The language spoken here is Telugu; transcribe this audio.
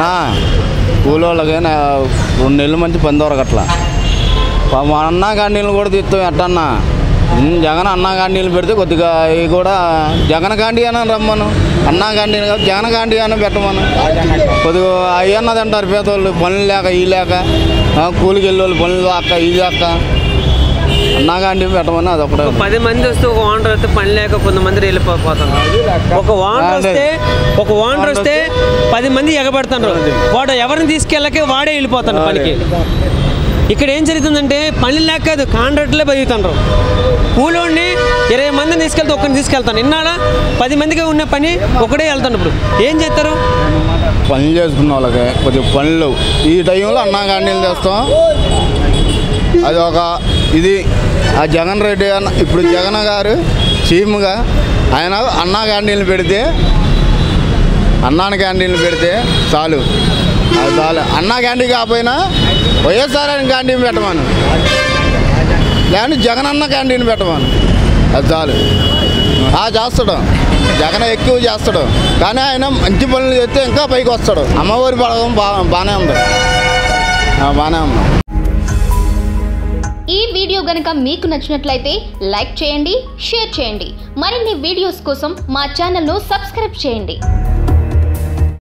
అన్నా కూలోళ్ళకి నా రెండు నెలల మంచి పని దొరకట్లా పాపం అన్నా క్యాంటీన్లు కూడా తీస్తాం ఎట్టన్నా ఉమ్, జగన్ అన్నా క్యాంటీన్లు పెడితే కొద్దిగా అవి కూడా జగన్ క్యాంటీ అని రమ్మను అన్నా క్యాంటీన్ కాదు జగన్ క్యాంటీ అని పెట్టమను కొద్దిగా అవి అన్నది అంటారు పేదోళ్ళు పనులు లేక ఈ లేక ఆ, కూలికి వెళ్ళేవాళ్ళు పనులు లేక ఈ లేక అన్నా క్యాంటీన్ పెట్టమని అది ఒకటే ఒక పది మంది వస్తే ఒక ఓనర్ వస్తే పని లేక కొంతమంది వెళ్ళిపోతారు ఒక ఓనర్ వస్తే ఒక ఓనర్ వస్తే పది మంది ఎగబడుతున్నారు వాడు ఎవరిని తీసుకెళ్ళకే వాడే వెళ్ళిపోతాడు పనికి ఇక్కడ ఏం జరుగుతుందంటే పని లేక కాదు కాంట్రాక్ట్లే బతుకుతున్నారు కూలోడిని ఇరవై మందిని తీసుకెళ్తే ఒక్కరిని తీసుకెళ్తాను ఇన్నాళ్ళ పది మందికి ఉన్న పని ఒకడే వెళ్తాను ఇప్పుడు ఏం చేస్తారు పనులు చేసుకున్న వాళ్ళకి కొద్దిగా పనులు ఈ టైంలో అన్నా క్యాంటీన్లు చేస్తాం అది ఒక ఇది ఆ జగన్ రెడ్డి అన్న ఇప్పుడు జగన్ గారు చీమ్గా ఆయన అన్నా క్యాంటీన్లు పెడితే అన్నాని క్యాంటీన్లు పెడితే చాలు అది చాలు అన్నా క్యాంటీన్ కాకపోయినా వైఎస్ఆర్ అని క్యాంటీన్ పెట్టమను లేదంటే జగన్ అన్న క్యాంటీన్ పెట్టమను అది చాలు ఆ చేస్తాడు జగన్ ఎక్కువ చేస్తాడు కానీ ఆయన మంచి పనులు చేస్తే ఇంకా పైకి వస్తాడు అమ్మఒరి పడడం బా బాగానే ఉంది ఆ, బాగానే ఉంది ఈ వీడియో గనుక మీకు నచ్చినట్లయితే లైక్ చేయండి షేర్ చేయండి మరిన్ని వీడియోస్ కోసం మా ఛానల్ను సబ్స్క్రైబ్ చేయండి